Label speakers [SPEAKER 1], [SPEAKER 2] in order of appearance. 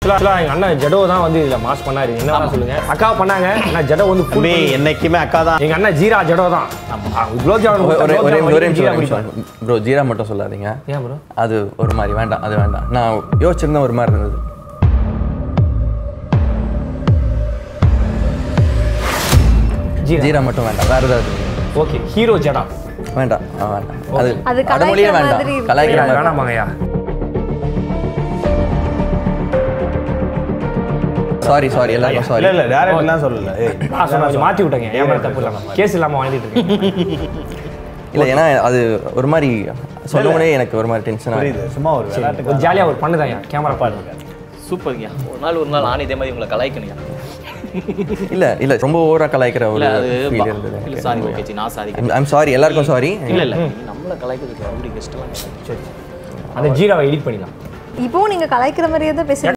[SPEAKER 1] ஆக்சுவலாக எங்கள் அண்ணன் ஜடோ தான் வந்து இதில் மாஸ் பண்ணாரு என்ன சொல்லுங்க அக்கா பண்ணாங்க ஆனால் ஜடோ வந்து full
[SPEAKER 2] தம்பி
[SPEAKER 1] பண்ணி-
[SPEAKER 2] என்னைக்குமே அக்கா தான்
[SPEAKER 1] எங்க அண்ணன் ஜீரா ஜடோ தான் குலோப் ஜாமுன்
[SPEAKER 3] ஒரே
[SPEAKER 1] குலோப்
[SPEAKER 3] ஒரே
[SPEAKER 1] ஜாமுன்
[SPEAKER 3] ஒரே
[SPEAKER 1] ஜீரா
[SPEAKER 3] நிமிஷம்
[SPEAKER 1] குடிப்பாரு.
[SPEAKER 3] ப்ரோ ஜீரா மட்டும் சொல்லாதீங்க
[SPEAKER 1] ஏன் ப்ரோ
[SPEAKER 3] அது ஒரு மாதிரி வேண்டாம் அது வேண்டாம் நான் யோசிச்சிருந்தேன் ஒரு மாதிரி இருந்தது
[SPEAKER 1] ஜீரா
[SPEAKER 3] ஜீரா மட்டும் வேண்டாம் வேற ஏதாவது
[SPEAKER 1] ஓகே ஹீரோ ஜடா
[SPEAKER 3] வேண்டாம் ஆ, வேண்டாம் அது
[SPEAKER 4] அது
[SPEAKER 3] அடமொழியே
[SPEAKER 4] கலாய்க்கிற
[SPEAKER 3] வேண்டாம்
[SPEAKER 4] மாதிரி இருக்கு.
[SPEAKER 3] கலாய்க்கிற மாதிரி
[SPEAKER 1] வேணாமாங்கய்யா
[SPEAKER 3] சாரி சாரி எல்லாருக்கும் சாரி
[SPEAKER 2] இல்ல இல்ல டேரக்ட்லாம் சொல்லல ஏய்
[SPEAKER 1] நான் சொன்ன கொஞ்சம் மாற்றி விட்டேங்க ஏன் மேலே தப்பு இல்லாமல் கேஸ் இல்லாமல் வாழ்ந்துட்டு இருக்கேன்
[SPEAKER 3] இல்லை ஏன்னா அது ஒரு மாதிரி சொல்லவுனே எனக்கு ஒரு மாதிரி டென்ஷன்
[SPEAKER 2] புரியுது சும்மா ஒரு விளையாட்டுக்கு
[SPEAKER 1] ஒரு ஜாலியாக ஒரு பண்ணுதாங்க கேமரா பாருங்க
[SPEAKER 5] சூப்பர்யா ஒரு நாள் ஒரு நாள் நானும் இதே மாதிரி உங்களை கலாய்க்கணுயா
[SPEAKER 3] இல்ல இல்ல ரொம்ப ஓவரா கலாய்க்கிற ஒரு
[SPEAKER 5] இல்ல அது
[SPEAKER 3] ஃபீல் இருந்தது
[SPEAKER 5] இல்ல சாரி ஓகே சி நான் சாரி
[SPEAKER 3] ஐம் சாரி எல்லாருக்கும் சாரி
[SPEAKER 5] இல்ல இல்ல நீ நம்மள கலாய்க்கிறதுக்கு அப்படி கெஸ்ட் எல்லாம்
[SPEAKER 1] சரி அந்த ஜீராவை எடிட் பண்ணிடலாம்
[SPEAKER 4] இப்போவும் நீங்க கலாய்க்கிற மாதிரியே தான் பேசுறீங்க